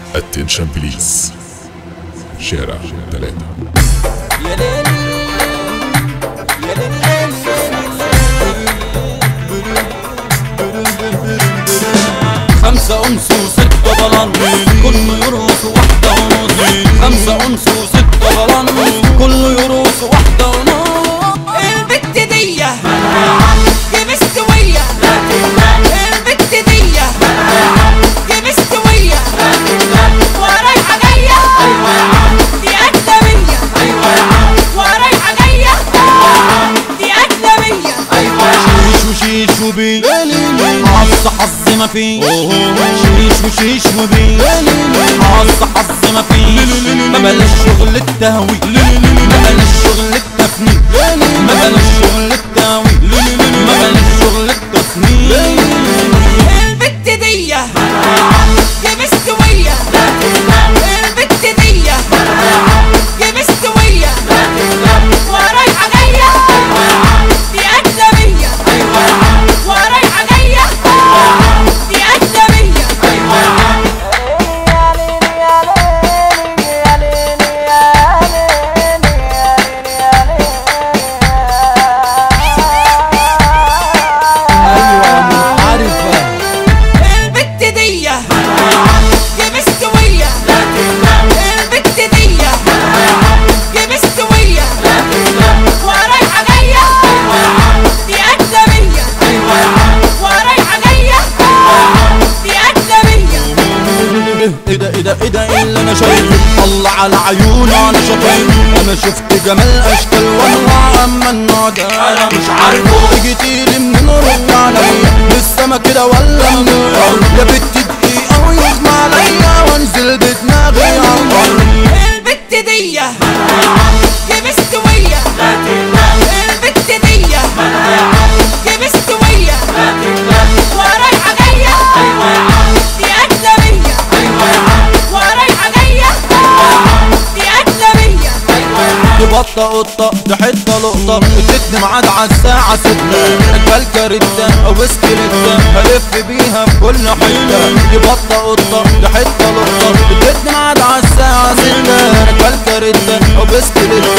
اتنشن بليز شارع ثلاثة يا ليل يا ليل خمسة أنس وستة بلان كله يرقص واحدة ونص خمسة أنس وستة بلان كله يرقص واحدة ونص البت دي دي مستوية البت دي دي مستوية ورايحة جاية دي أجنبية ورايحة جاية دي أجنبية شيش وشيش وبي حظ حظ ما فيش شيش وشيش وبي حظ حظ ما فيش ما بلاش شغل التهويل ما بلاش شغل التفنيد ما بلاش شغل التهويل ما بلاش شغل التصنيف البت دي دي مستوية البت دي دي مستوية ورايحة جاية دي أجنبية ورايحة جاية دي أجنبية ايوه منحرفه البت دي دي مستوية البت دي دي مستوية ورايحة جاية دي أجنبية ورايحة جاية دي أجنبية ايه ده ايه ده ايه ده ايه اللي انا شايفه الله على عيون انا شايف انا شفت جمال اشكال وانواع اما النوع ده انا مش عارفه تيجي تيجي منين رد عليا للسما كده ولا من الارض يا بت دقيقه ويغمى عليا وانزل بدماغي على الارض البت دي دي مستوية البت دي دي مستوية ورايحة جاية دي أجنبية ورايحة جاية دي أجنبية دي بطة قطة دي حتة لقطة ادتني ميعاد على الساعة ستة اجمل كارتة او بسكليتة هلف بيها في كل حتة دي بطة قطة دي حتة لقطة ادتني ميعاد على الساعة ستة اجمل كارتة او بسكليتة